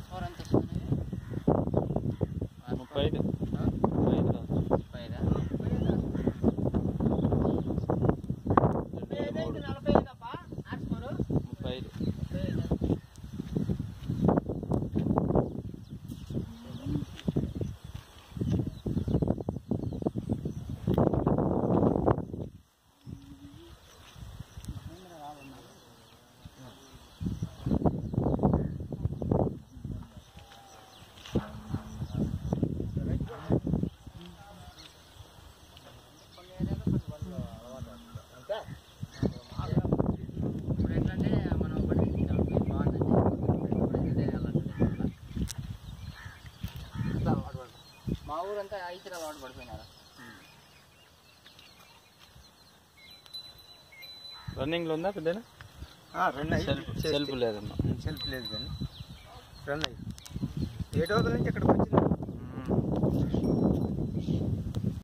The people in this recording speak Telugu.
పవర్ ఎంత వస్తుంది ముప్పై ఐదు ఆ? ముప్పై ఐదు రాదు. ముప్పై ఐదా? రెండు వేల మూడు నలభై ఐదప్పా ఆర్స్కోరు ముప్పై ఐదు ముప్పై ఐదు ఇప్పుడు ఏంటంటే మనం ఒకటి తింటాం బాగుంటుంది ఇప్పుడు ఏంటంటే అలా ఇట్లా అలవాటు పడతాం. మా ఊరంతా ఐదు అలవాటు పడిపోయినారు రన్నింగ్లో ఉందా పెద్దనా రన్ అయ్యి సెల్ఫ్ సెల్ఫ్ లేదమ్మా సెల్ఫ్ లేదు కానీ రన్ అయ్యి ఏడు రోజుల నుంచి ఇక్కడికి వచ్చింది